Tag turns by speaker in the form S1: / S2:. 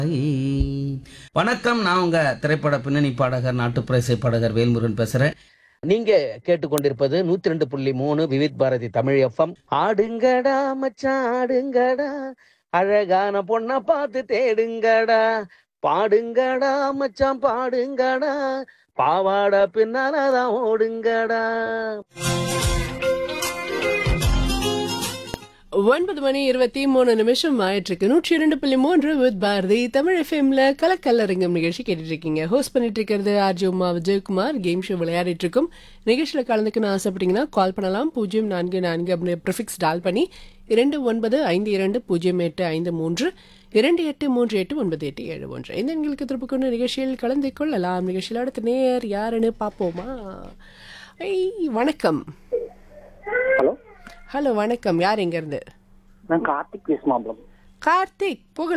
S1: வணக்கம் நான் உங்க திரைப்பட பின்னணி பாடகர் நாட்டுப்புற இசை பாடகர் வேல்முருகன் பேசுறேன் நீங்க கேட்டுக்கொண்டிருப்பது நூத்தி ரெண்டு புள்ளி மூணு விவித் பாரதி தமிழ் எஃப்எம் ஆடுங்கடா மச்சான் ஆடுங்கடா அழகான பொண்ண பார்த்து தேடுங்கடா பாடுங்கடா மச்சான் பாடுங்கடா பாவாடை பின்னாலதான் ஓடுங்கடா
S2: ஒன்பது மணி இருபத்தி மூணு நிமிஷம் ஆயிட்டிருக்கு நூற்றி இரண்டு புள்ளி மூன்று வித் பாரதி தமிழ் எஃப்எம்ல கலக்கல்லரங்கம் நிகழ்ச்சி கேட்டுட்டு இருக்கீங்க ஹோஸ்ட் பண்ணிட்டு இருக்கிறது RJ Uma Vijayakumar game show விளையாடிட்டு இருக்கோம் நிகழ்ச்சியில் கலந்துக்கணும் ஆசைப்பட்டீங்கன்னா கால் பண்ணலாம் பூஜ்ஜியம் நான்கு நான்கு அப்படின்னு ப்ரிஃபிக்ஸ் டால் பண்ணி இரண்டு ஒன்பது ஐந்து இரண்டு பூஜ்ஜியம் எட்டு ஐந்து மூன்று இரண்டு எட்டு மூன்று எட்டு ஒன்பது எட்டு ஏழு ஒன்று இந்த எங்களுக்கு திருப்பி கொண்டு நிகழ்ச்சியில் கலந்து கொள்ளலாம் நிகழ்ச்சியில் அடுத்த நேர் யாருன்னு பார்ப்போமா ஐய், வணக்கம்
S3: ஹலோ
S2: ஹலோ வணக்கம் யார் எங்க இருந்து
S3: நான் கார்த்திக் பேசுமாப்ளம்
S2: கார்த்திக் புகழ்